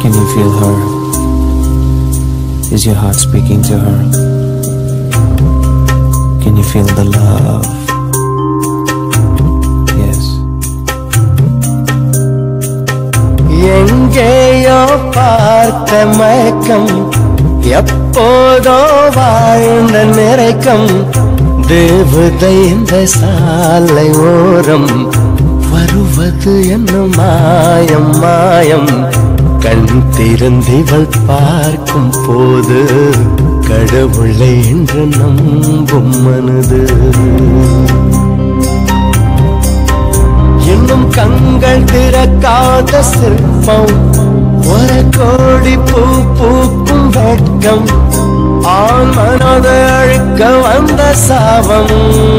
Can you feel her? Is your heart speaking to her? Can you feel the love? Yes. எங்கேயோ பார்த்த மயக்கம் எப்போதோ வாழ்ந்த நிறைக்கம் தேவதை இந்த சாலை ஓரம் வருவது என்ன மாயம் மாயம் கண் திறந்திவள் பார்க்கும் போது கடவுளை என்று நம்பும் மனது இன்னும் கண்கள் திறக்காத சிற்பம் ஒரு கோடி பூ பூக்கும் வெட்கம் ஆண் மனதை அழிக்க வந்த சாபம்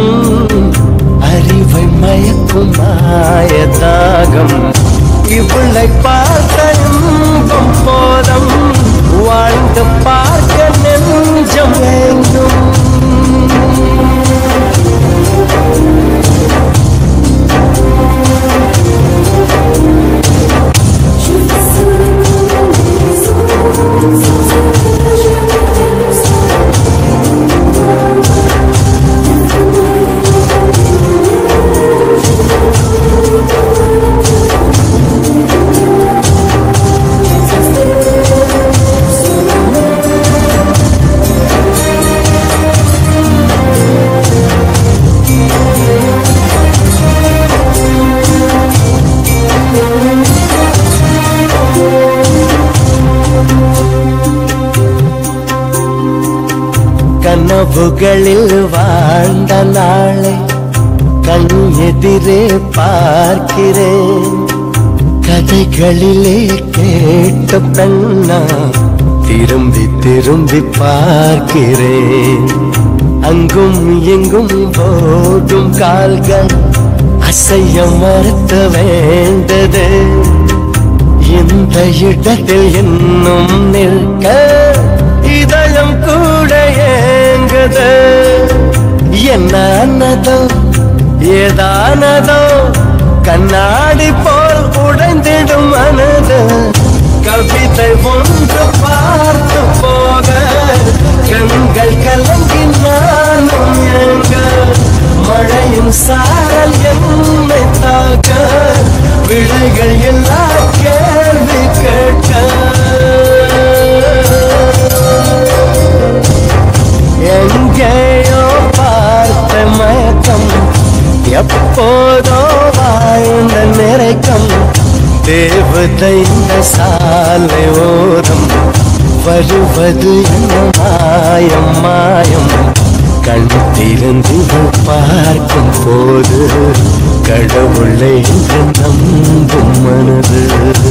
அறிவை மயக்கும் மாய தாகம் இவளை பார்த்த இன்பம் போதம் வாழ்ந்து பார்க்க நெஞ்சம் வேண்டும் கனவுகளில் வாழ்ந்த நாளை கண் எதிரே பார்க்கிறேன் கதைகளிலே கேட்ட பெண்ணா திரும்பி திரும்பி பார்க்கிறேன் அங்கும் எங்கும் போடும் கால்கள் அசைய மறுத்த வேண்டது இந்த இடத்தில் இன்னும் நிற்க இதயம் கூட ஏங்குது என்னதோ ஏதானதோ கண்ணாடி போல் உடைந்திடும் மனது கவிதை ஒன்று பார்த்து போக கண்கள் கலங்கி நானும் ஏங்க மழையும் சாரல் என்னை தாக்க விடைகள் எல்லா கேள்வி கேட்க எங்கேயோ பார்த்த மயக்கம் எப்போதோ வாழ்ந்த நிறைக்கம் தேவதை இந்த சாலை ஓரம் வருவது என்ன மாயம் மாயம் கண் திறந்து இவள் பார்க்கும் போது கடவுளை என்று நம்பும் மனது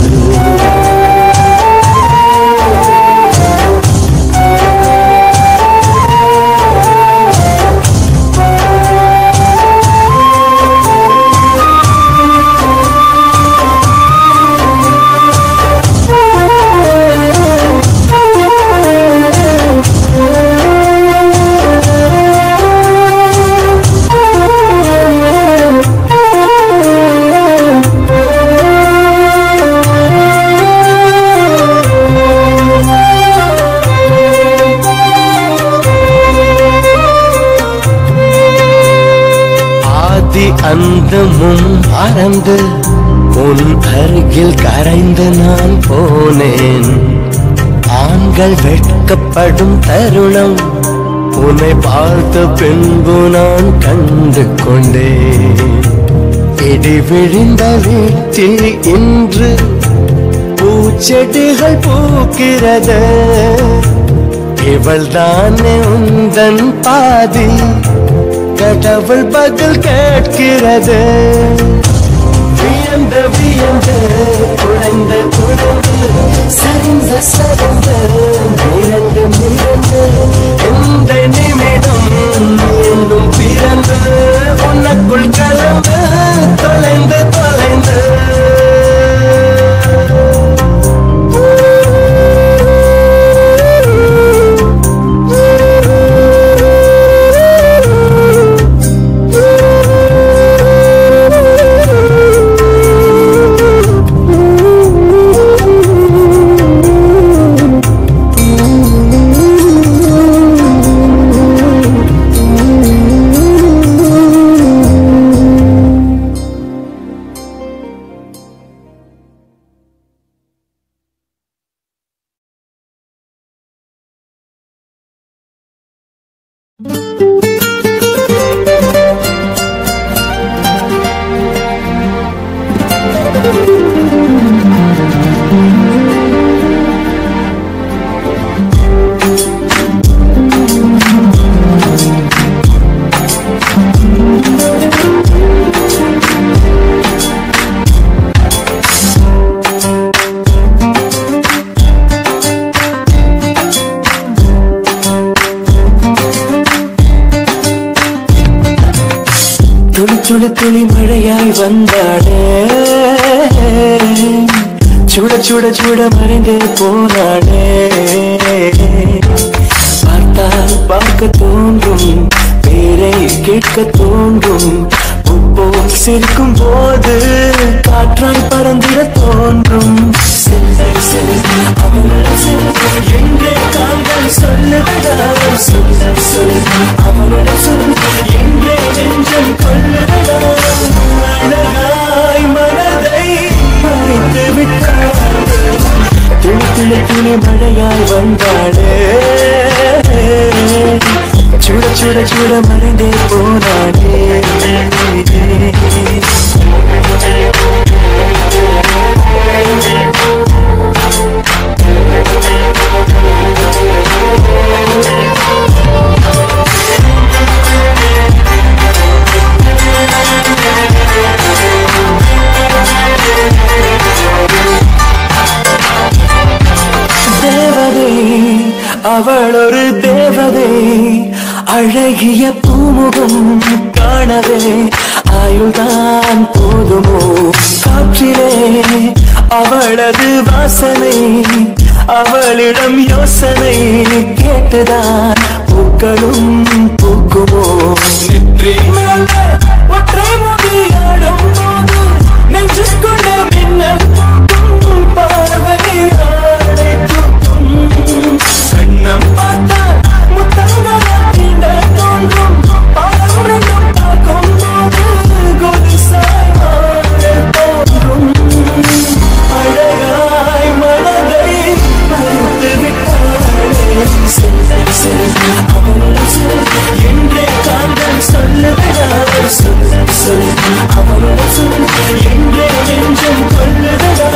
ஆதி அந்தமும் மறந்து உன் அருகில் கரைந்து நான் போனேன் ஆண்கள் வெட்கப்படும் தருணம் உன்னை பார்த்த பின்பு நான் கண்டு கொண்டேன் இடி விழுந்த வீட்டில் இன்று பூச்செடிகள் பூக்கிறது இவள் தானே உந்தன் பாதி கடவுள் பதில் கேட்கிறது வியந்து வியந்து குழந்து குழந்து சரிந்து சரிந்து மிரண்டு மிரண்டு இந்த நிமிடம் இன்னும் பிறந்து உனக்குள் கலந்து தொலைந்து தொலைந்து துளி துளி துளி மழையாய் வந்தாடே சுட சுட சுட மறைந்து போனாடே பார்த்தால் பார்க்க தோன்றும் பேரை கேட்க தோன்றும் உப்போ சிரிக்கும் போது காற்றாய் பறந்திட தோன்றும் செல்லை செல் அவனிடம் செல் எங்கே கால்கள் சொல்லுவதா சொல்ல சொல் அவனிடம் சொல் எங்கே நெஞ்சம் கொள்ளுவதா அழகாய் மனதை மறைத்து விட்டாள் துளி துளி துளி மழையாய் வந்தாளே சுட சுட சுட மறைந்தே போனாடே தேவதை அவள் ஒரு தேவதை அழகிய பூமுகம் காணவே ஆயுள்தான் போதுமோ காற்றிலே அவளது வாசனை அவளிடம் யோசனை கேட்டுதான் பூக்களும் பூக்குமோ நெற்றி மேலே ஒற்றை முடியாடும் போது நெஞ்சுக்குள்ள மின்னல் பூக்கும் பார்வையாளை தூக்கும் கண்ணம் பார்த்தா முத்தங்களா தீண்ட தோன்றும் பாரம்பரியம் பார்க்கும் போது கொலுசாய் மாற தோன்றும் அழகாய் மனதை மறுத்து விட்டாளே செல்லை செல் அவனிடம் செல் என்றே காந்தன் சொல்லுவதா சொல்ல சொல் அவனிடம் சொல் என்றே நெஞ்சம் கொள்ளுவதா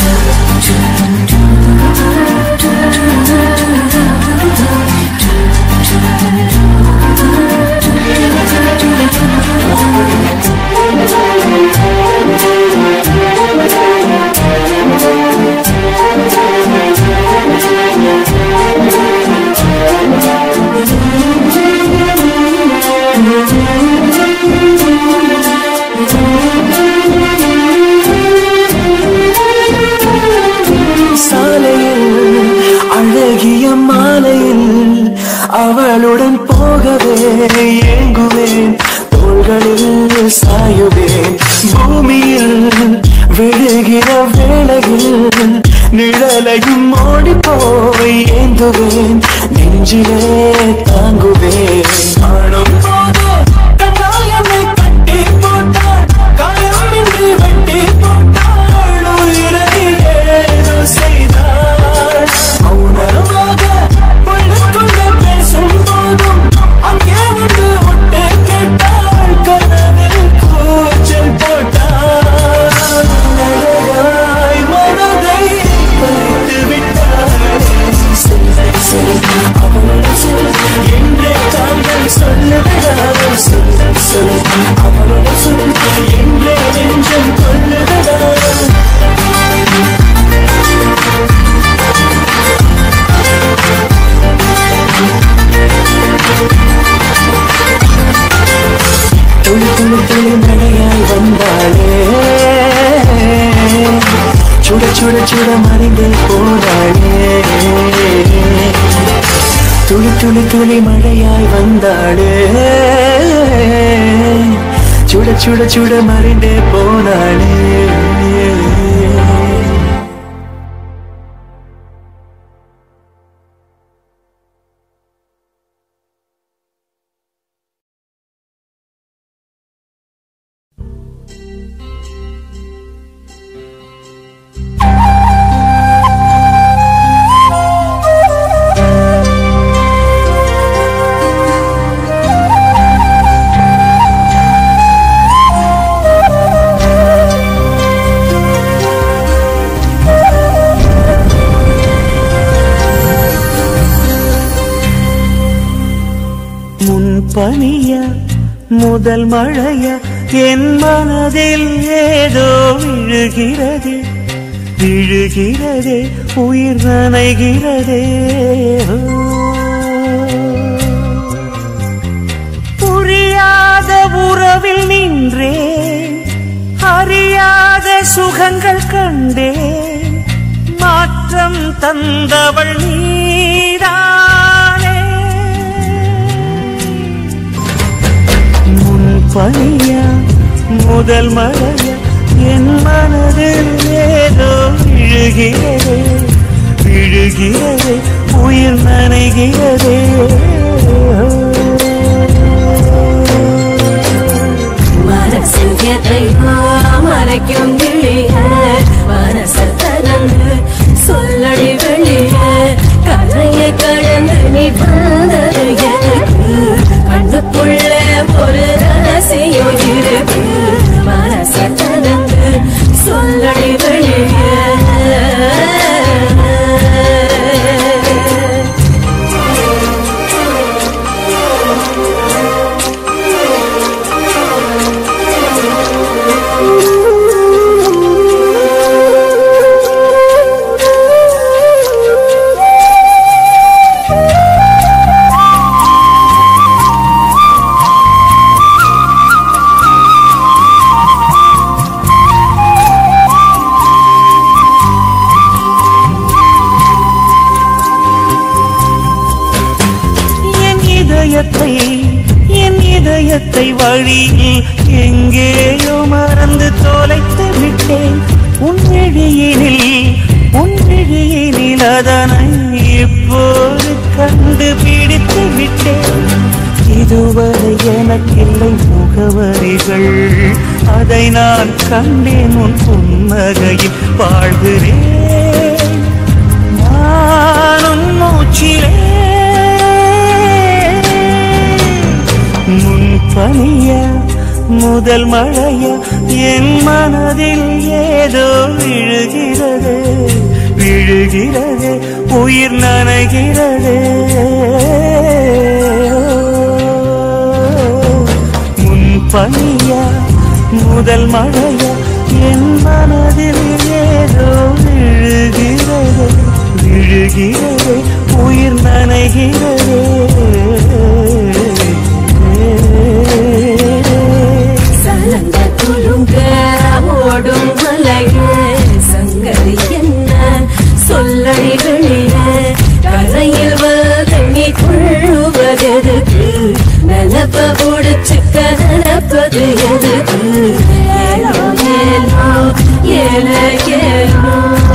சாலையில் அழகிய மாலையில் அவளுடன் போகவே ஏங்குவேன் தோள்களில் சாயுவேன் பூமியில் விழுகிற வேளையில் நிழலையும் ஓடி போய் ஏந்துவேன் நெஞ்சிலே தாங்குவேன் காணும் போது கண்ணாயமை கட்டி போட்டாள் காயமின்றி வெட்டி போட்டாள் உயிரை ஏதோ செய்தாள் மௌனமாக உள்ளுக்குள்ள பேசும் போதும் அங்கே வந்து விட்டு கேட்டாள் கனவில் கூச்சல் போட்டாள் அழகாய் மனதை பறித்து விட்டாள் செல்லை செல் அவனிடம் செல் என்றே தாங்கள் சொல்லுகிறார் சொல்ல சொல் அவனிடம் சொல் என்றே நெஞ்சம் கொள்ளுகிறார் துளி துளி துளி மழையாய் வந்தாளே சுட சுட சுட மறைந்தே போனாளே துளி துளி துளி மழையாய் வந்தாளே சுட சுட சுட மறைந்தே போனாளே முன்பனிய முதல் மழைய என் மனதில் ஏதோ விழுகிறது விழுகிறதே உயிர் நனைகிறதே புரியாத உறவில் நீ முகங்கள் கண்டேன் மாற்றம் தந்தவள் நீதானே முன் பனியா முதல் மழையா என் மனதில் ஏதோ விழுகிறதே விழுகிறதே உயிர் நனைகிறதே மனசில் எதையோ மறைக்கும் கிளிய மனசல் தரந்து சொல்லடி வெளிய கரைய கடந்து நீ வந்தது எனக்கு கண்ணுக்குள்ள ஒரு ரகசியம் இருக்கு மனசல் தரந்து சொல்லடி வெளிய என் இதயத்தை என் இதயத்தை வழியில் எங்கேயோ மறந்து தொலைத்து விட்டேன் உன் விழியினில் உன் விழியினில் அதனை இப்போது கண்டுபிடித்து விட்டேன் இதுவரை எனக்கில்லை முகவரிகள் அதை நான் கண்டேன் உன் புன்னகையில் வாழ்கிறேன் நானும் மூச்சிலே முன் பனிய முதல் மழைய என் மனதில் ஏதோ விழுகிறது விழுகிறது உயிர் நனைகிறது முன் பனிய முதல் மழைய என் மனதில் ஏதோ விழுகிறது விழுகிறது உயிர் நனைகிறது சலங்க துளுங்க ஓடும் மலைய சங்கதி என்ன சொல்லடி வெளிய கரையில் வந்து நீ கொள்ளுவதெதுக்கு நிலப்ப முடிச்சுக்க நினைப்பது எதுக்கு ஏலோ ஏலோ ஏல ஏலோ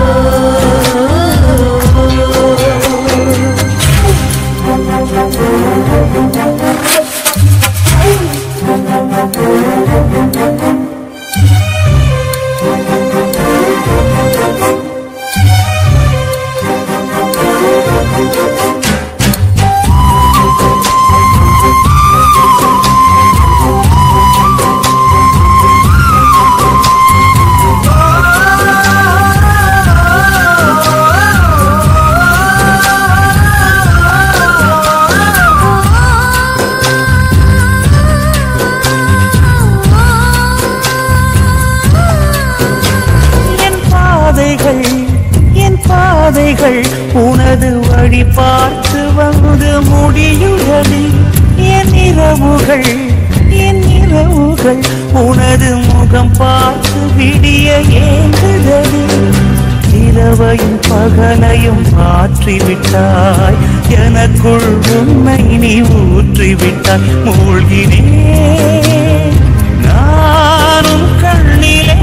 என் பாதைகள் என் பாதைகள் உனது வழி பார்த்து வந்து முடியுதடி என் இரவுகள் என் இரவுகள் உனது முகம் பார்த்து விடிய ஏங்குதடி இரவையும் பகலையும் மாற்றிவிட்டாய் எனக்குள் உன்னை நீ ஊற்றிவிட்டாய் மூழ்கினேன் நானும் கண்ணிலே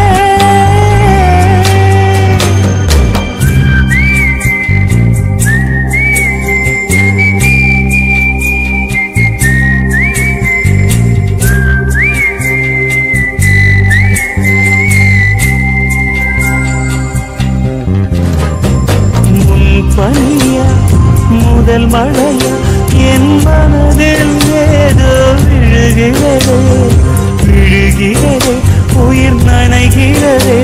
முன் பனியா முதல் மழையா என் மனதில் ஏதோ விழுகிறது விழுகிறது உயிர் நனைகிறது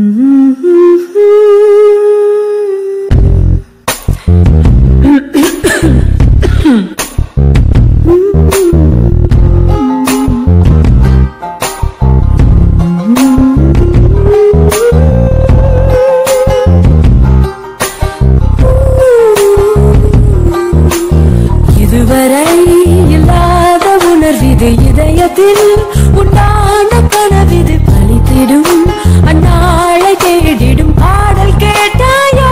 இதுவரை இல்லாத உணர்விது இதயத்தில் உண்டான கனவிது பழித்திடும் அந்நாளை தேடிடும் பாடல் கேட்டாயோ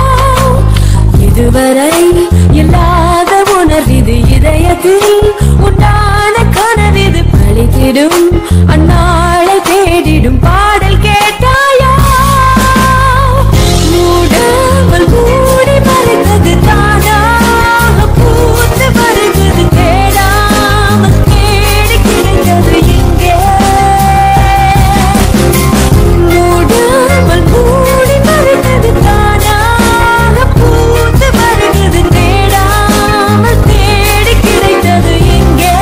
இதுவரை இல்லாத உணர்விது இதயத்தில் உண்டான கனவிது பழித்திடும் அந்நாளை தேடிடும் பாடல் கேட்டாயோ மூடாமல் மூடி மறைந்தது தானாக பூத்து வருகிறது தேடாமல் தேடி கிடைத்தது இங்கே மூடாமல் மூடி மறைந்தது தானாக பூத்து வருகிறது தேடாமல் தேடி கிடைத்தது இங்கே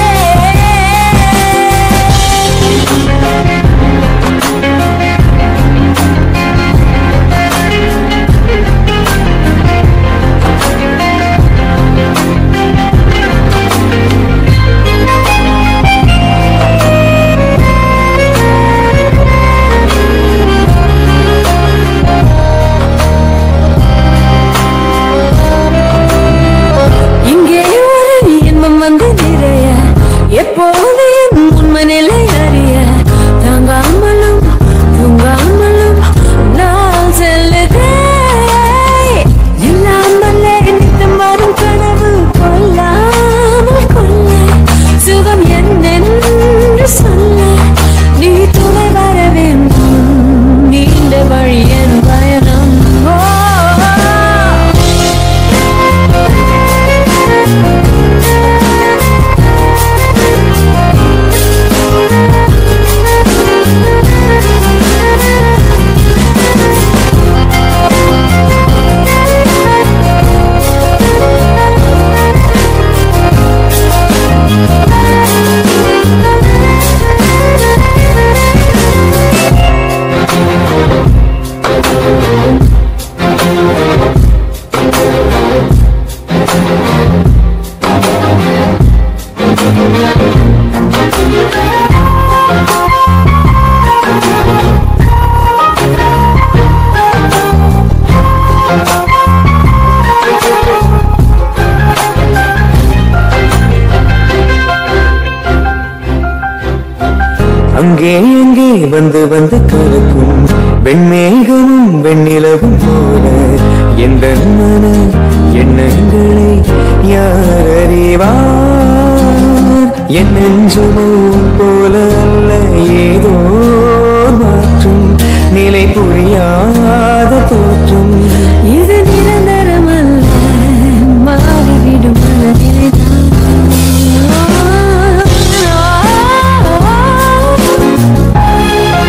இங்கே ஒரு இன்பம் வந்து நிறைய எப்போது என் உண்மை நிலை அறிய தாங்காமலும் தூங்காமலும் நான் செல்லுதே இல்லாமலே நித்தம் வரும் கனவு கொல்லாமல் கொள்ள சுகம் என்னென்று சொல்ல நீ துணை வர வேண்டும் நீண்ட வழி என் பயணம் ஓ அங்கே அங்கே வந்து வந்து கலக்கும் வெண்மேகமும் வெண்ணிலவும் போல எந்த மன எண்ணங்களை யார் அறிவார் என் நெஞ்சுமோ போல அல்ல ஏதோ மாற்றும் நிலை புரியாத தோற்றும் இது நிரந்தரமல்ல மாறிவிடும் மனதில்தான்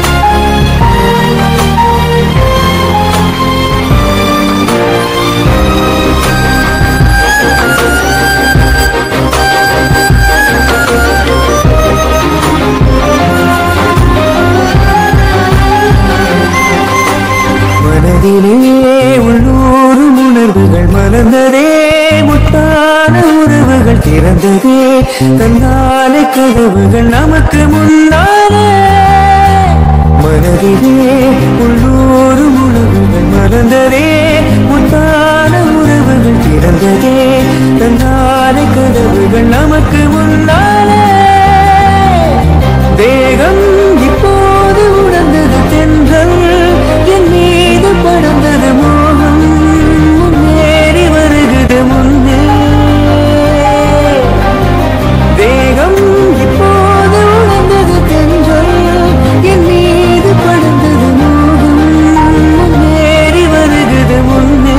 மனதிலே உள்ளூரும் உணர்வுகள் மலர்ந்ததே முத்தான உறவுகள் திறந்ததே தன்னாலே கதவுகள் நமக்கு முன்னாலே மனதிலே உள்ளூரும் உணர்வுகள் மலர்ந்ததே முத்தான உறவுகள் திறந்ததே தன்னாலே கதவுகள் நமக்கு முன்னாலே தேகம் இப்போது உணர்ந்தது தென்றல் என் மீது படர்ந்தது மோகம் முன்னேறி வருகிறது முன்னே தேகம் இப்போது உணர்ந்தது தென்றல் என் மீது படர்ந்தது மோகம் முன்னேறி வருகிறது முன்னே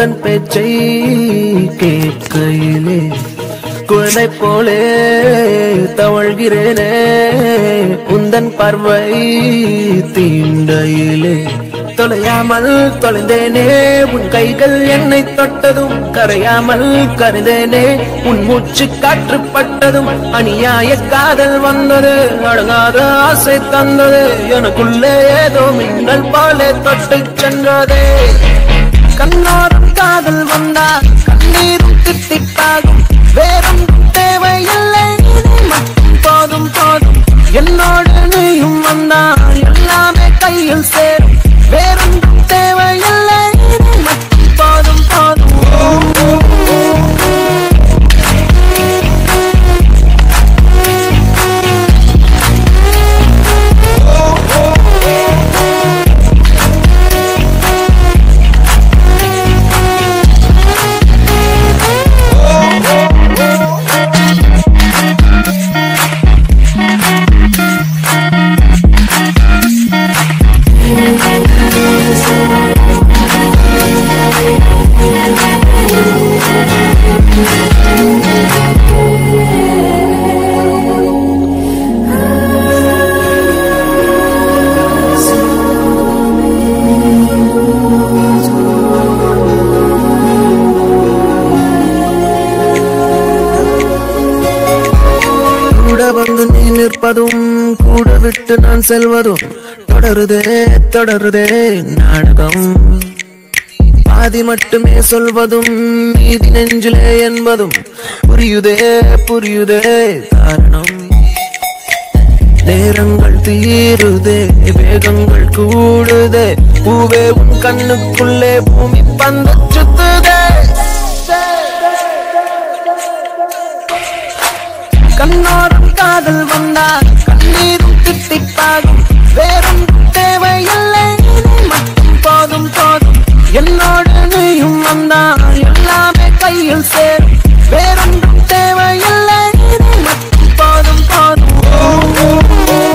உந்தன் பேச்சை கேட்கையிலே குழந்தை போலே தவழ்கிறேனே உந்தன் பார்வை தீண்டையிலே தொலையாமல் தொலைந்தேனே உன் கைகள் என்னை தொட்டதும் கரையாமல் கருதேனே உன் மூச்சு காற்று பட்டதும் அநியாய காதல் வந்தது அடங்காத ஆசை தந்தது எனக்குள்ளே ஏதோ மின்னல் போலே தொட்டு சென்றதே கண்ணோரம் காதல் வந்தா கண்ணீரும் திட்டிப்பாகும் வேறும் தேவையில்லை இதை மட்டும் போதும் போதும் என்னோடு நீயும் வந்தா எல்லாமே கையில் சேரும் வேறும் தேவையில்லை இதை மட்டும் போதும் போதும் கூட வந்து நீ நிற்பதும் கூட விட்டு நான் செல்வதும் தொடருதே தொடருதே நாடகம் பாதி மட்டுமே சொல்வதும் நீதி நெஞ்சிலே என்பதும் புரியுதே புரியுதே காரணம் நேரங்கள் தீருதே வேகங்கள் கூடுதே பூவே உன் கண்ணுக்குள்ளே பூமி பந்து சுத்துதே கண்ணோரம் காதல் வந்தா கண்ணீரும் திட்டிப்பாகும் வேறும் தேவையில்லை இதை மட்டும் போதும் போதும் என்னோடு நீயும் வந்தா எல்லாமே கையில் சேரும் வேறும் தேவையில்லை இதை மட்டும் போதும் போதும்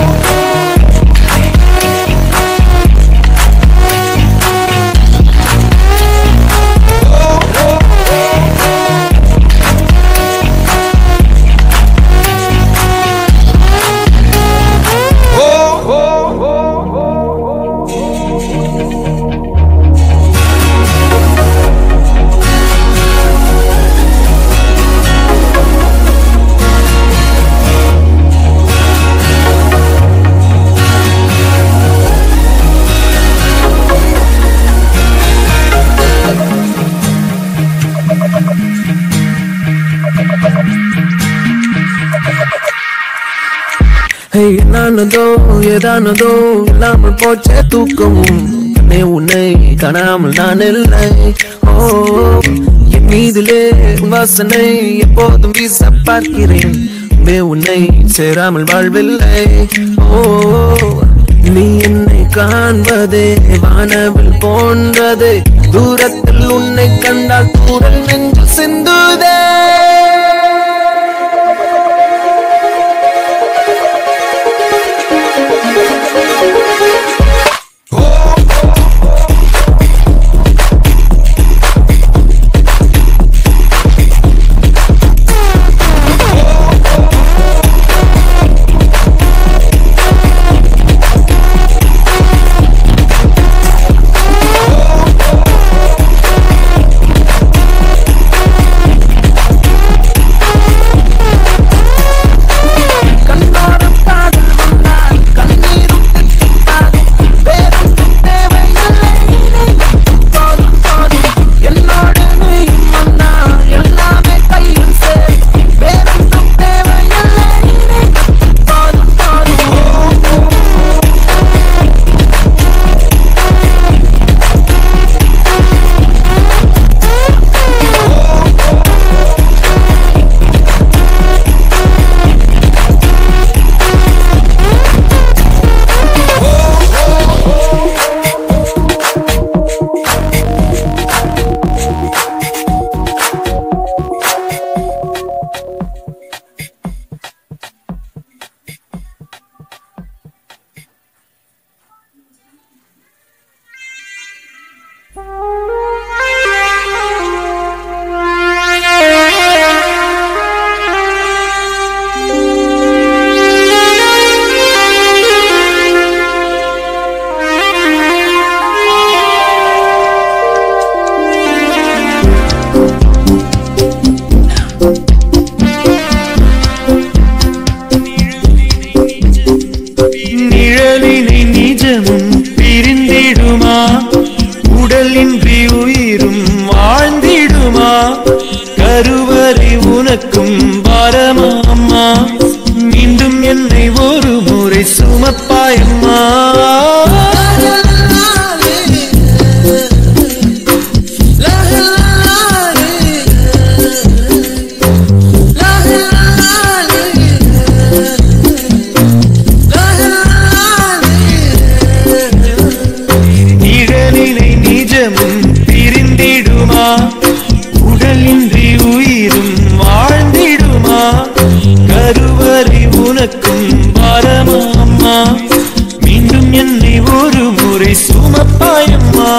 Hey, என்னானதோ ஏதானதோ இல்லாமல் போச்சே தூக்கமும் கண்ணே உன்னை காணாமல் நான் இல்லை ஓ என் மீதிலே உன் வாசனை எப்போதும் வீச பார்க்கிறேன் மே உன்னை சேராமல் வாழ்வில்லை ஓ நீ என்னை காண்பதே வானவில் போன்றது தூரத்தில் உன்னை கண்டால் கூடல் நெஞ்சு சிந்துதே கருவறை உனக்கும் பாரமா அம்மா மீண்டும் என்னை ஒரு முறை சுமப்பாயம்மா நிழலினை நிஜமும் பிரிந்திடுமா உடலின்றி உயிரும் வாழ்ந்திடுமா கருவறை உனக்கும் பாரமா அம்மா மீண்டும் என்னை ஒரு முறை சுமப்பாயம்மா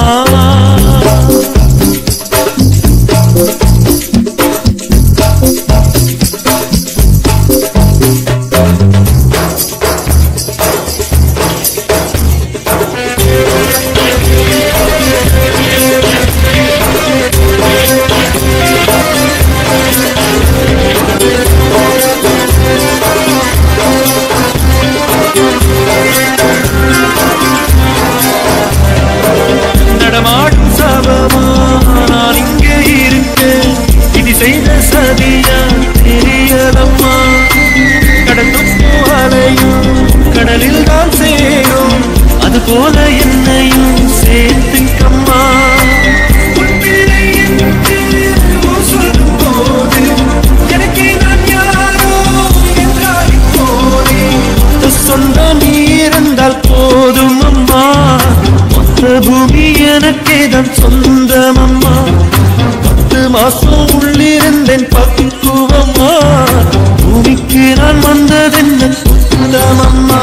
நடமாடும் சபமா நான் இங்கே இருக்கேன் இது செய்த சதியா தெரியலம்மா கடந்தும் அலையும் கடலில் தான் சேரும் அது போல என்னையும் சேர்த்துக்கம்மா உன் பிள்ளை என்று ஊர் சொல்லும் போது எனக்கே நான் யாரோ என்றாய் போனே சொந்தம் நீ இருந்தால் போதும் அம்மா மொத்த பூமி எனக்கே தான் சொந்தம் அம்மா பத்து மாசம் உள்ளிருந்தேன் பக்குவம்மா பூமிக்கு நான் வந்ததென்ன சுத்தம் அம்மா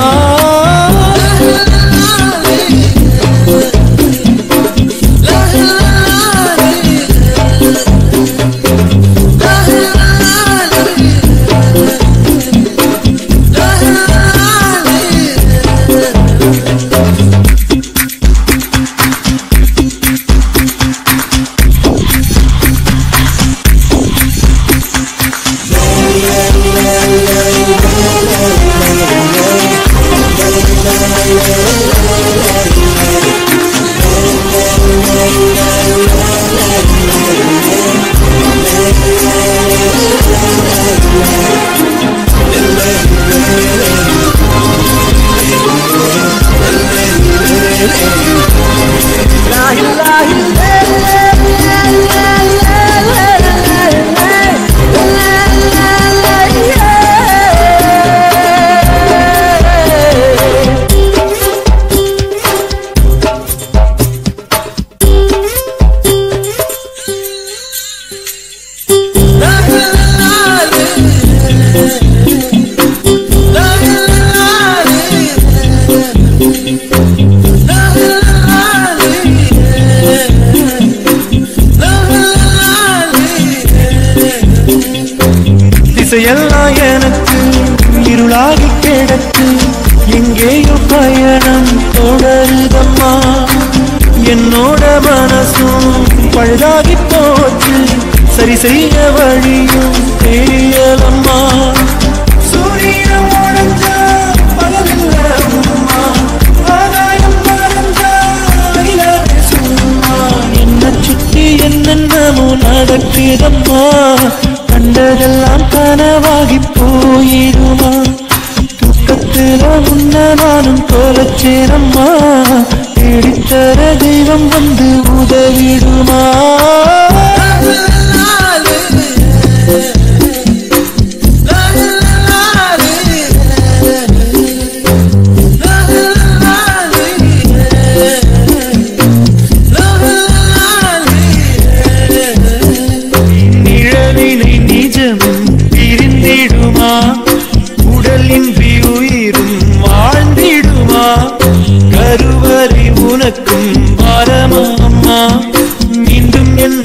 திசையெல்லாம் எனக்கு இருளாகி கிடக்கு எங்கேயோ பயணம் தொடருதம்மா என்னோட மனசும் பழுதாகி போச்சு சரி செய்ய வழியும் தெரியலம்மா சூரியன் உடைஞ்சா பலனில்ல அம்மா. ஆகாயம் மறைஞ்சா நிலவே சும்மா. என்னை சுத்தி என்னென்னமோ நடக்குதம்மா கண்டதெல்லாம் கனவாகி போயிடுமா தூக்கத்துல உன்ன நானும் தொலைச்சேனம்மா தேடித்தர தெய்வம் வந்து உதவிடுமா நிழலினை நிஜமும் பிரிந்திடுமா உடலின்றி உயிரும் வாழ்ந்திடுமா கருவறை உனக்கும் பாரமா அம்மா மீண்டும் என்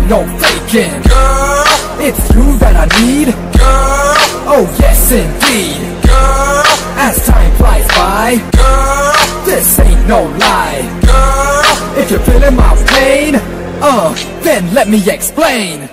ain't no faking. Girl, it's you that I need. Girl, oh yes indeed. Girl, as time flies by. Girl, this ain't no lie. Girl, if you're feeling my pain, uh, then let me explain.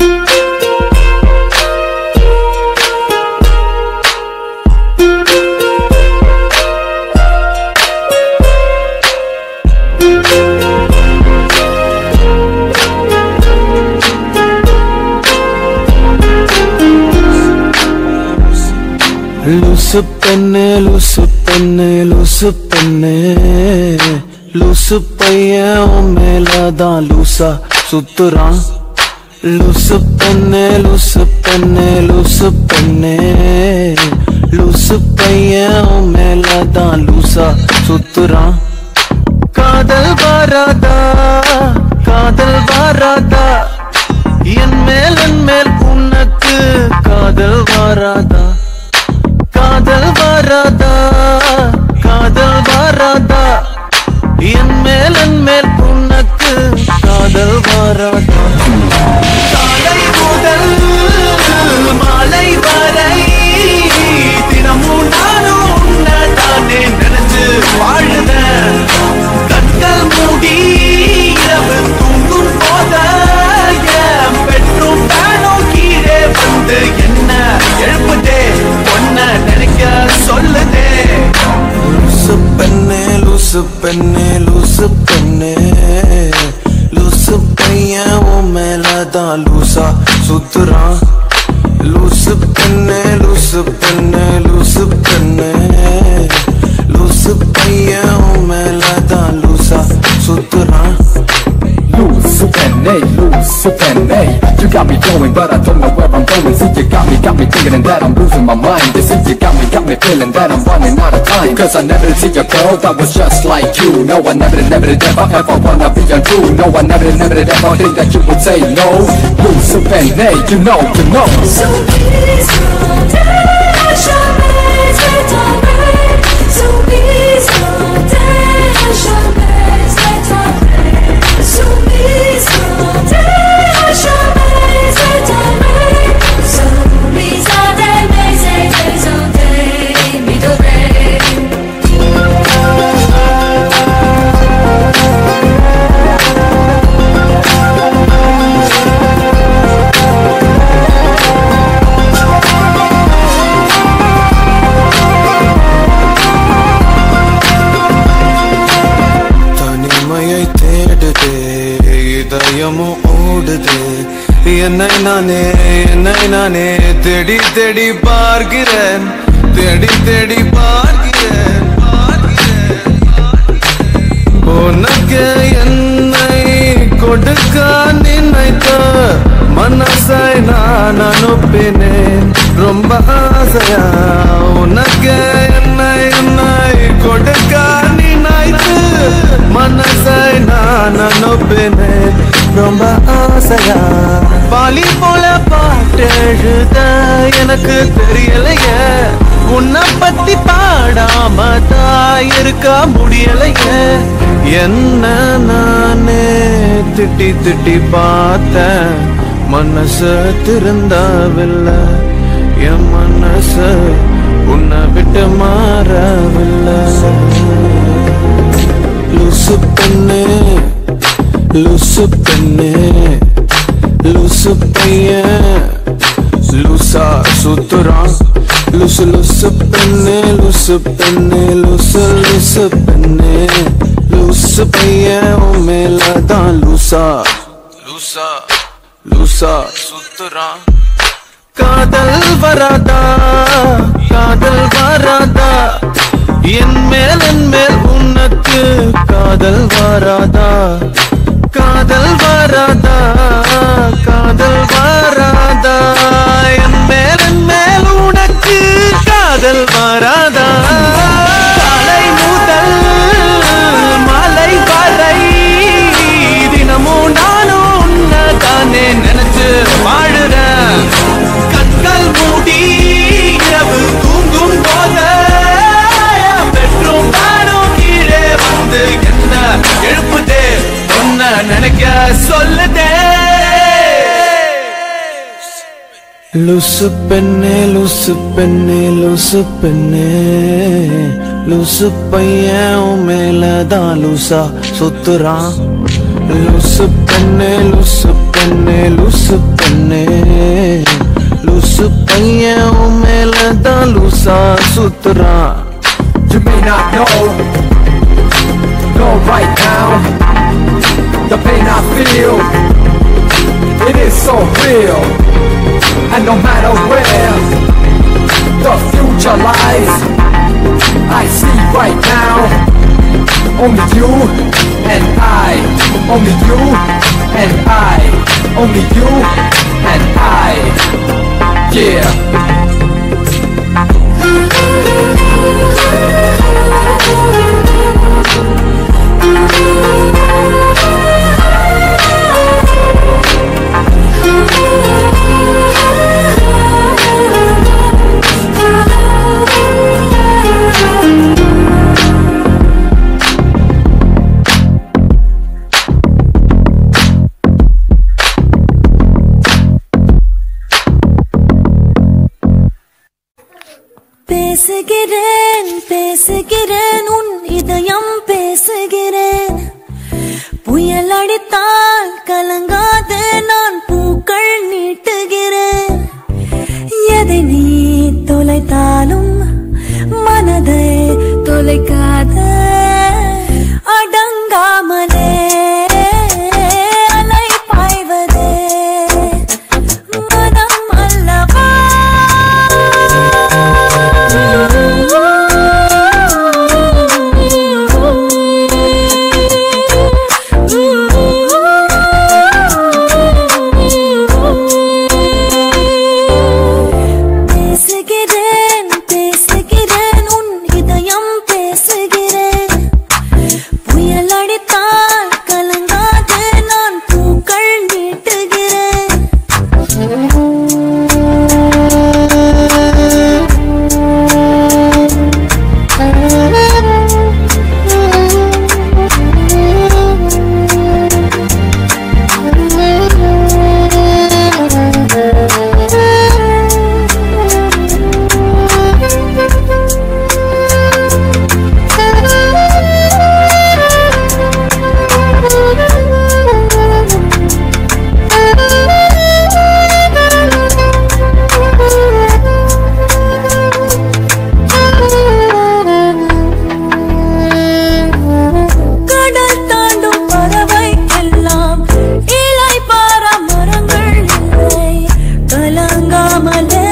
லூசு பெண்ணு லூசு பெண்ணு லூசு பெண்ணு லூசு பையன் உன் மேலதான் லூசா சுத்துறான் லூசு பெண்ணு லூசு பெண்ணு லூசு பெண்ணு லூசு பையன் உன் மேலதான் லூசா சுத்துறான் காதல் வராதா காதல் வராதா என் மேல் என் மேல் உனக்கு காதல் வராதா காதல் வராதா காதல் வராதா என் மேல் என் மேல் உனக்கு காதல் வராதா காலை முதல் மாலை வரை தினமும் நானும் உன்னை தானே நினைச்சு வாழுதேன் கண்கள் மூடி இரவு தூங்கும் போத என் பெட்ரூம் பேனும் கீழே வந்து என்ன எழுப்புதே ஒன்ன நினைக்க சொல்லுதே லூசு பெண்ணே லூசு பெண்ணே லூசு பெண்ணே லூசு பையன் உன் மேலதான் லூசா சுத்துறான் லூசு பெண்ணே லூசு பெண்ணே லூசு பெண்ணே லூசு பையன் உன் மேலதான் லூசா சுத்துறான் Loose and A, loose and A. You got me going, but I don't know where I'm going. See, you got me, got me thinking that I'm losing my mind. You see, you got me, got me feeling that I'm running out of time. Cause I never did see a girl that was just like you. No, I never did, never did ever, ever wanna be untrue. No, I never did, never did ever think that you would say no. Loose and A, you know, you know. So please don't dash away, let on break. So please don't dash away, let on break. So please don't dash away, let on break. So please don't dash away, so day, me do break. தனிமையை தேடுதே இதயமும் ஓடுது என்னை நானே என்னை நானே தேடி தேடி பார்க்கிறேன் தேடி தேடி பார்க்கிறேன் பார்க்கிறேன் உனக்கு என்னை கொடுக்க நினைத்த மனசை நான் அனுப்பினேன் ரொம்ப ஆசையா உனக்கு என்னை என்னை கொடுக்க நினைத்து மனசை நான் அனுப்பினேன் ரொம்ப ஆசையா பாலி போல பாட்டு எழுத எனக்கு தெரியலையே உன்னை பத்தி பாடாம தான் இருக்க முடியலையே என்ன நானே திட்டி திட்டி பார்த்தேன் மனசு திருந்தவில்லை என் மனசு உன்னை விட்டு மாறவில்லை லூசு பெண்ணே லூசு பெண்ணே லூசு பையன் லூசா சுத்துறான் லூசு லூசு பெண்ணே லூசு பெண்ணே லூசு லூசு பெண்ணே லூசு பையன் உன் மேலதான் லூசா லூசா லூசா சுத்துறான் காதல் வராதா காதல் வராதா என் மேல் என் மேல் உனக்கு காதல் வராதா காதல் வராதா காதல் வராதா என் மேல் என் மேல் உனக்கு காதல் வராதா காலை முதல் மாலை வரை தினமும் நானும் உன்னை தானே நினைச்சு வாழுறேன் கண்கள் மூடி இரவு தூங்கும் போத பெற்றும் நானும் கீழே வந்து என்ன எழுப்புதே ஒன்ன நினைக்க சொல்லுதே லூசு பெண்ணே லூசு பெண்ணே லூசு பெண்ணே லூசு பையன் உன் மேலதான் லூசா சுத்துறான் லூசு பெண்ணே லூசு பெண்ணே லூசு பெண்ணே லூசு பையன் உன் மேலதான் லூசா சுத்துறான் You may not know, know right now The pain I feel, it is so real And no matter where the future lies I see right now Only you and I Only you and I Only you and I Yeah பேசுகிறேன் பேசுகிறேன் உன் இதயம் பேசுகிறேன் புயல் அடித்தால் கலங்காது நான் பூக்கள் நீட்டுகிறேன் எதை நீ தொலைத்தாலும் மனதை தொலைக்காத அடங்காமலே அலை பாய்வதே மனம் அல்லவா பேசுகிறேன் பேசுகிறேன் உன் இதயம் பேசுகிறேன் புயல் அடித்தால் கலங்காது நான் பூக்கள் நீட்டுகிறேன் கடல் தாண்டும் பறவை எல்லாம் இலை பார மரங்கள் இல்லை கலங்காமலே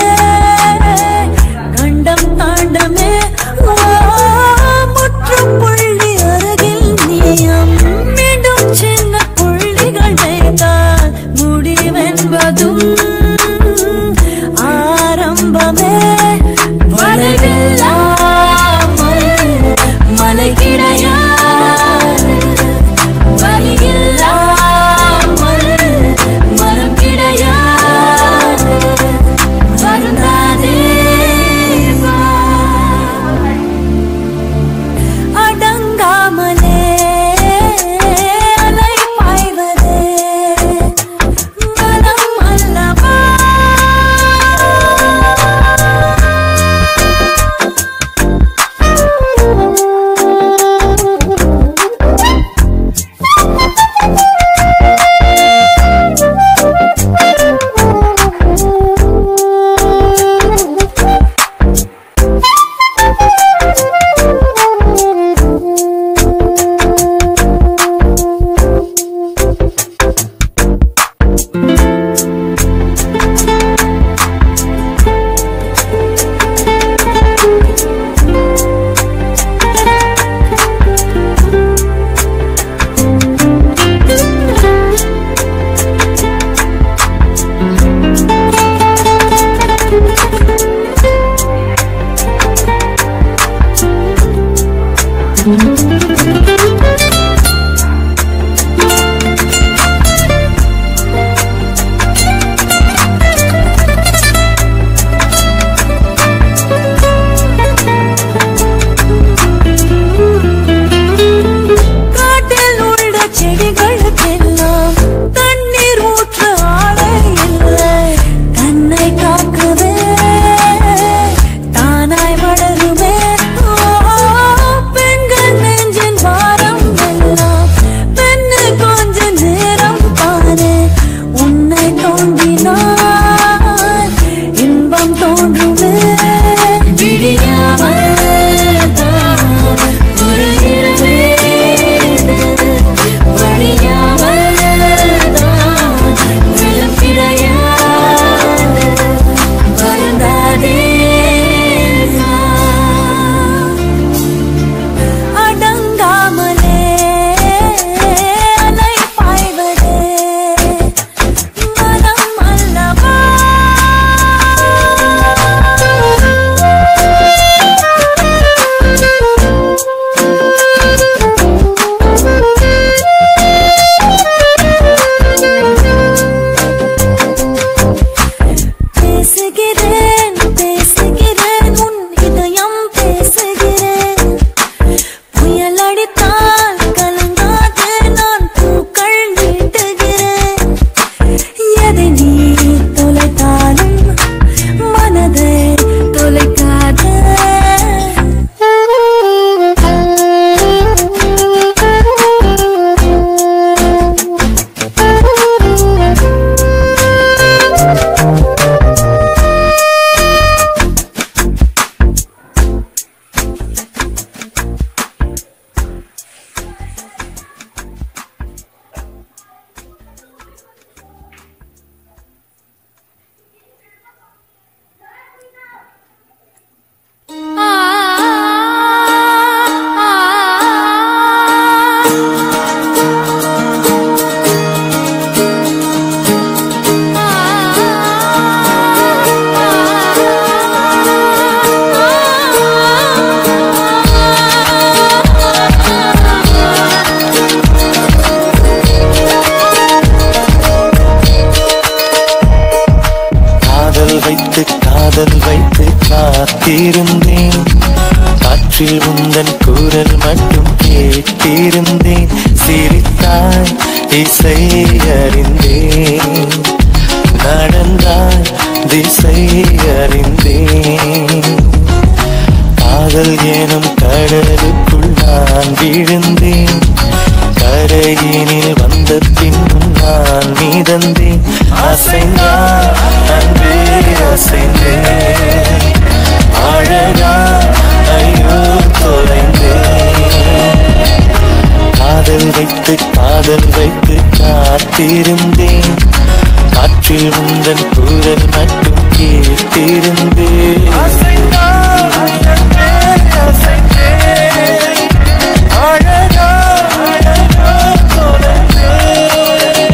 கண்டம் தாண்டமே வா, முற்றுப்புள்ளி அருகில் நீயம் மீண்டும் சின்ன புள்ளிகள் வைத்தால் முடிவென்பதும் ஆரம்பமே வளைவில்லாமல் மலை கிடையாது வலியில்லாமல் மரம் கிடையாது வருந்தாதே வா. அடங்காமலே அலை பாய்வதே மனம் அல்லவா காட்டில் உள்ள செடிகளுக்கெல்லாம் தண்ணீர் ஊற்ற ஆளை இல்லை தன்னை கா அடித்தால் கலங்காது நான் பூக்கள் நீட்டுகிறேன் எதை நீ தொலைத்தாலும் மனதை தொலைக்காத காதல் வைத்து காதல் வைத்து காத்திருந்தேன் காற்றில் உந்தன் குரல் மட்டும் கேட்டிருந்தேன் சிரித்தாய் இசை அறிந்தேன் நடந்தாய் திசை அறிந்தேன் காதல் எனும் கடலுக்குள் நான் விழுந்தேன் கரையினில் வந்த பின்னும் நான் மீதந்தேன் அசைந்தான் அன்பே அசைந்தேன் அழகா ஐயோ தொலைந்தேன் காதல் வைத்து காதல் வைத்து காத்திருந்தேன் காற்றில் உந்தன் குரல் மட்டும் கேட்டிருந்தேன் அழகா அழகா தொலைந்தேன்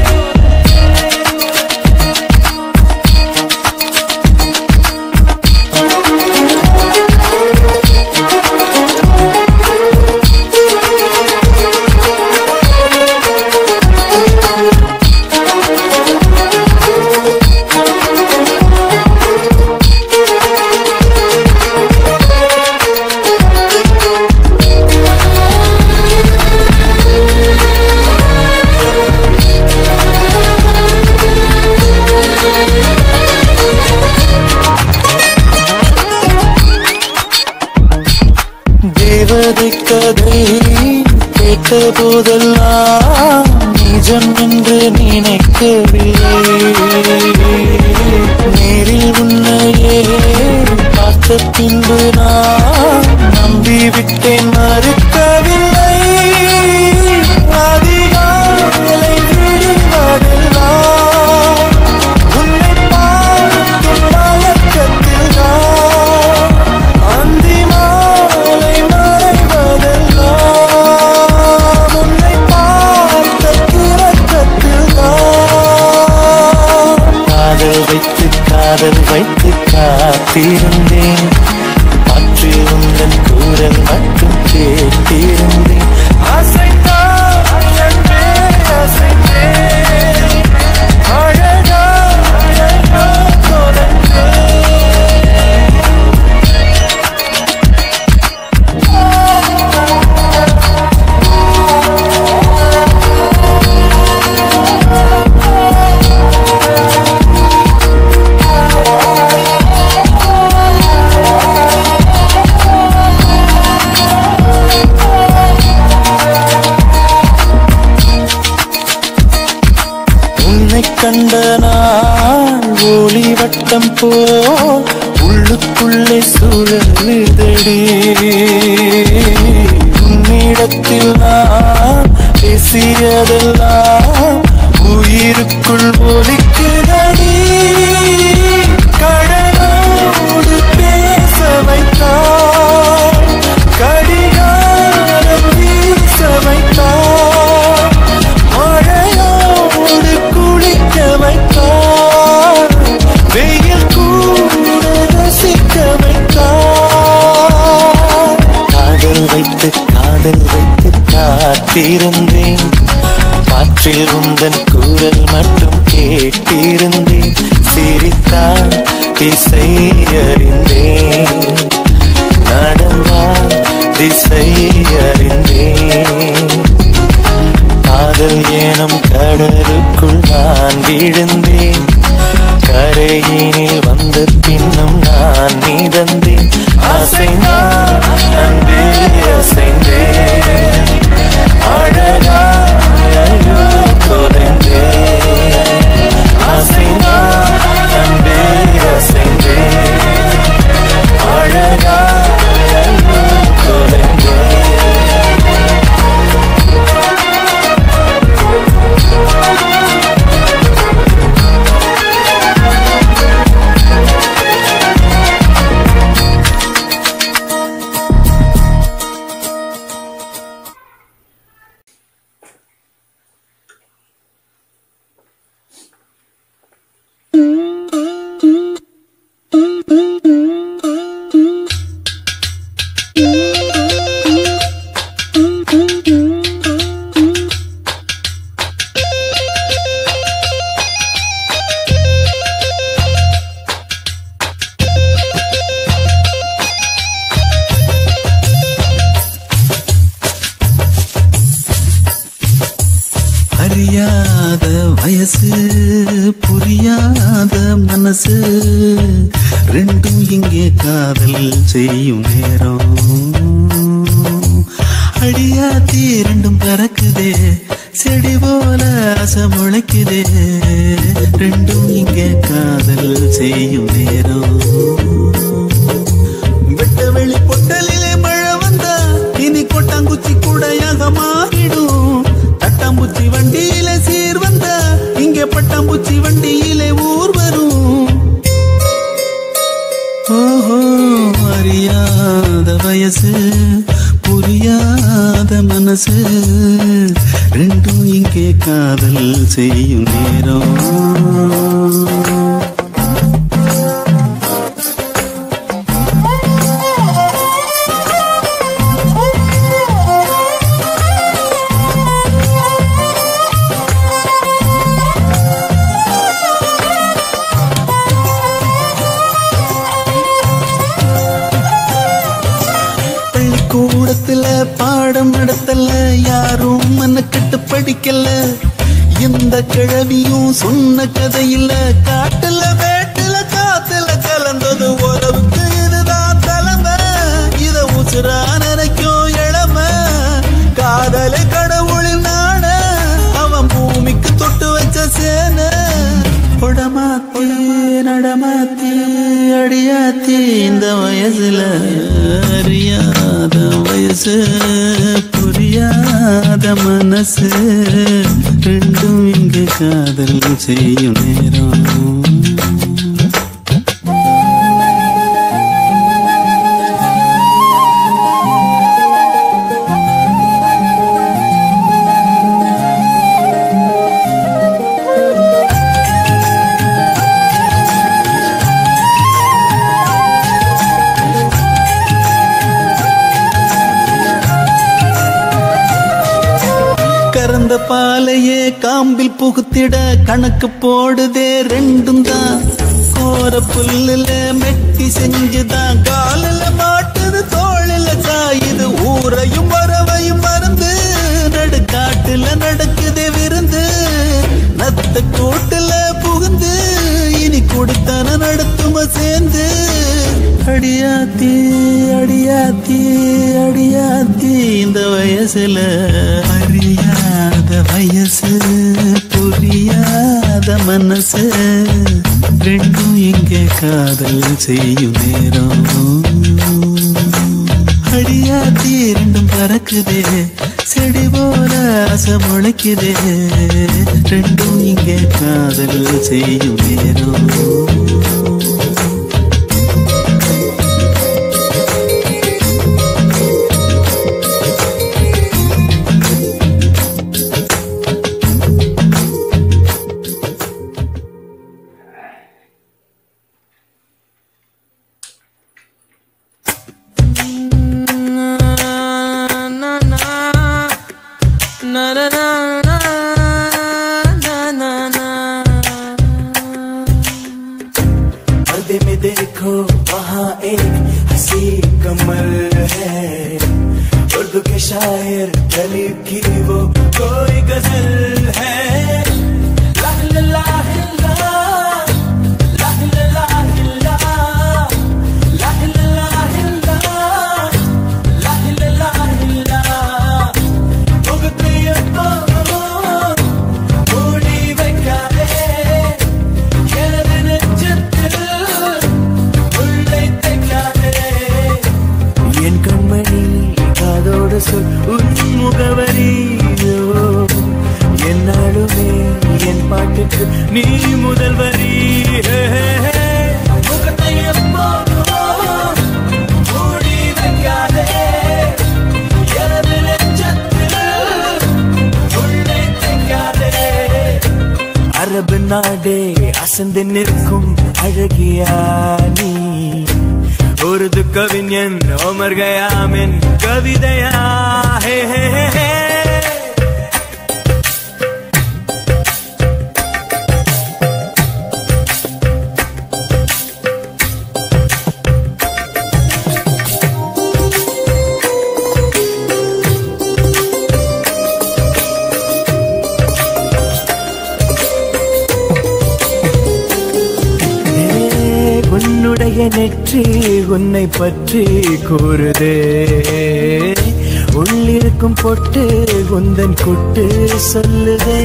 தேவதை கதை கேட்ட போதெல்லாம் நிஜம் என்று நினைக்கவில்லை நேரில் உன்னையே பார்த்த பின்பு நான் நம்பிவிட்டேன் மறுக்கவில்லை அதிகாலை விடுவதெல்லாம் உன்னை பார்க்கும் மயக்கத்தில் நான் அந்தி மாலை மறைவதெல்லாம் உன்னை பார்த்த கிறக்கத்தில் நான் காதல் வைத்து காதல் வைத்து காத்திருந்தேன் காற்றில் உந்தன் கூறல் மட்டும் கேட்டிருந்தேன் அசைந்தான் அன்பே அசைந்தேன் அழகா அழகா தொலைந்தேன் உன்னை கண்ட நான் ஒளி வட்டம் போ உள்ளுக்குள்ளே சுழலுதடி உன்னிடத்தில் நான் பேசியதெல்லாம் உயிருக்குள் ஒலிக்குதடி கடலோடு பேச வைத்தார் கடிகாரம் வீச வைத்தார் மழையோடு குளிக்க வைத்தார் வெயில் கூட ரசிக்க வைத்தார் காதல் வைத்து காதல் வைத்து காத்திருந்தேன் காற்றில் உந்தன் குரல் மட்டும் கேட்டிருந்தேன் சிரித்தான் திசை அறிந்தேன் நடந்தால் திசை அறிந்தேன் காதல் ஏனும் கடலுக்குள் நான் விழுந்தேன் கரையினில் வந்த பின்னும் நான் மிதந்தேன் அசைந்தான் அன்பே அசைந்தேன் அழகாயோ தொலைந்தேன் அசைந்தான் அன்பே அசைந்தேன் அழகாயோ தொலைந்தேன் அறியாத வயசு புரியாத மனசு ரெண்டும் இங்கே காதல் செய்யும் நேரம் அடியாத்தி ரெண்டும் பறக்குதே செடி போல ஆசை முளைக்குதே ரெண்டும் இங்கே காதல் செய்யும் நேரம் வெட்ட வெளி பொட்டலிலே மழை வந்தா இனி கொட்டாங்குச்சி கூடையாக மாறிடும் தட்டாம்பூச்சி வண்டியில சீர் வந்தா இங்கே பட்டாம்பூச்சி வண்டியிலே ஊர் வரும் ஓஹோ அறியாத வயசு புரியாத மனசு ரெண்டும் இங்கே காதல் செய்யும் நேரம் பள்ளிக்கூடத்துல பாடம் நடத்தல யாரும் மனக்கட்டு படிக்கல எந்த கிழவியும் சொன்ன கதையில காட்டுல வேட்டுல காத்துல கலந்தது உறவுக்கு இதுதான் தலைமை இத உசுரா நினைக்கும் இளமை காதலை கடவுளின் நாட அவன் பூமிக்கு தொட்டு வச்ச சேனை உடமாத்தி நடமாத்தி அடியாத்தி இந்த வயசுல அறியாத வயசு புரியாத மனசு ரெண்டும் இங்கு காதல் செய்யும் நேரம் கறந்த பாலையே காம்பில் புகுத்திட கணக்கு போடுதே ரெண்டும் தான் கோர புல்லுல மெட்டி செஞ்சுதான் காலில் மாட்டுது தோளில் சாயுது ஊரையும் வரவையும் மறந்து நடுக்காட்டுல நடக்குது விருந்து நத்த கூட்டுல புகுந்து இனி கொடுத்தன நடத்தும சேர்ந்து அடியாத்தி அடியாத்தி அடியாத்தி இந்த வயசுல அறியாத வயசு புரியாத மனசு ரெண்டும் இங்கே காதல் செய்யும் நேரம் அடியாத்தி ரெண்டும் பறக்குதே செடி போல ஆசை முளைக்குதே ரெண்டும் இங்கே காதல் செய்யும் நேரம் पर्दे में देखो वहाँ एक हंसी कमर है शायर गरीब की वो कोई गजल है ला ला ला ला, ला ला ला ला, ला ला ला ला, ला ला ला ला. முகத்தையப்போ மூடி வைக்காதே எனது நெஞ்சத்தில் உள்ளே தைக்காதே என் கண்மணி காதோடு சொல் உன் முகவரி என்னாலுமே என் பாட்டுக்கு நீ முதல் வரி முகத்தை எப்போதும் மூடி வைக்காதே எனது நெஞ்சத்தில் உள்ளே தைக்காதே அரபு நாடே அசந்து நிற்கும் அழகியா நீ ஒரு கவிஞன் ஓமர் கயாமின் கவிதையா ஹே ஹே ஹே ஹே ஏ, உன்னுடைய நெற்றி உன்னை பற்றி கூறுதே உள்ளிருக்கும் பொட்டு உந்தன் குட்டு சொல்லுதே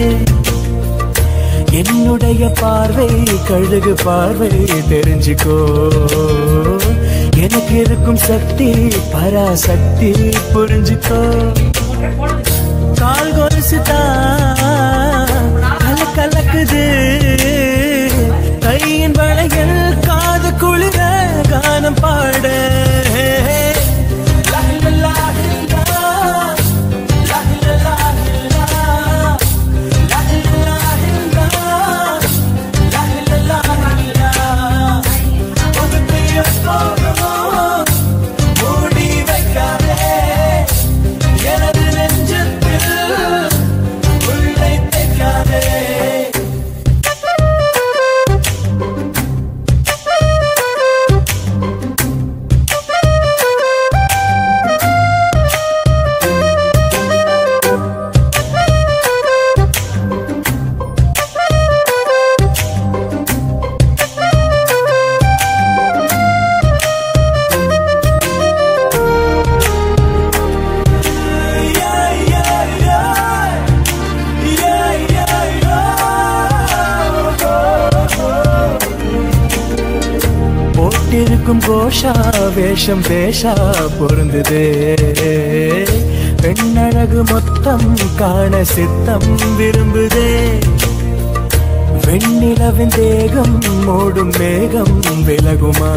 என்னுடைய பார்வை கழுகு பார்வை தெரிஞ்சுக்கோ எனக்கு இருக்கும் சக்தி பராசக்தி புரிஞ்சுக்கோ கால் கொலுசுதான் கல கலக்குது கையின் வளையல் காது குளிர கானம் பாட மூடி வைக்காதே எனது நெஞ்சத்தில் உள்ளே தைக்காதே போட்டிருக்கும் கோஷா வேஷம் பேஷா பொருந்துதே பெண்ணழகு மொத்தம் காண சித்தம் விரும்புதே வெண்ணிலவின் தேகம் மூடும் மேகம் விலகுமா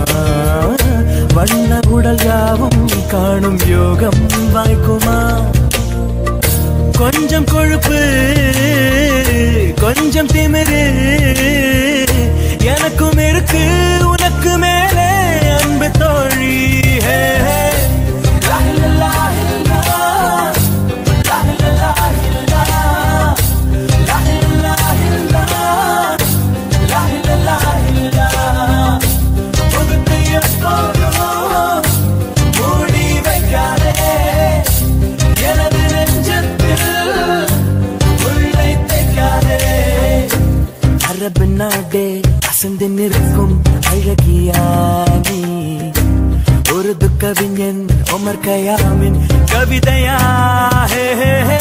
வண்ண உடல் யாவும் காணும் யோகம் வாய்க்குமா கொஞ்சம் கொழுப்பு கொஞ்சம் திமிரு எனக்கும் இருக்கு உனக்கு மேலே அன்பு தோழி ஹே, ஹே. லா, லா, லா, லா. லா, லா, லா, லா. லா, லா, லா, லா. லா, லா, லா, லா. முகத்தை எப்போதும் மூடி வைக்காதே எனது நெஞ்சத்தில் உள்ளே தைக்காதே அரபு நாடே அசந்து நிற்கும் அழகியா நீ ஒரு கவிஞன் ஒமர் கயாமின் கவிதையா ஹே ஹே ஹே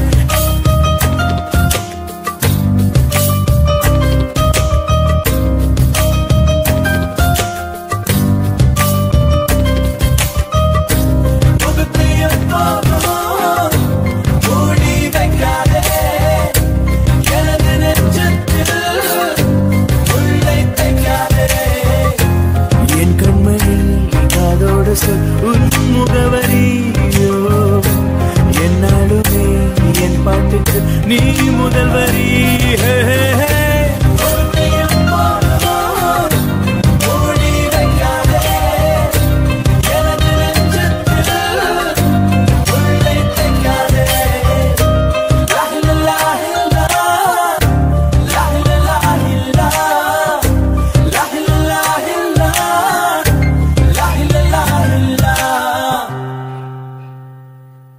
முகத்தை எப்போதும் மூடி வைக்காதே எனது நெஞ்சத்தில் உள்ளே தைக்காதே என் கண்மணி காதோடு சொல் உன் முகவரியோ என்னாலுமே என் பாட்டுக்கு நீ முதல் வரி ஹே, ஹே, ஹே. முகத்தை எப்போதும் மூடி வைக்காதே எனது நெஞ்சத்தில் உள்ளே தைக்காதே லா, லா, லா, லா. லா, லா, லா, லா. லா, லா, லா, லா. லா, லா, லா, லா.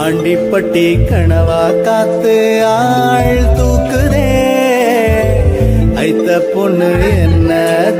ஆண்டிப்பட்டி கனவா காத்து ஆள் தூக்குதே ஐத்த பொண்ணு என்ன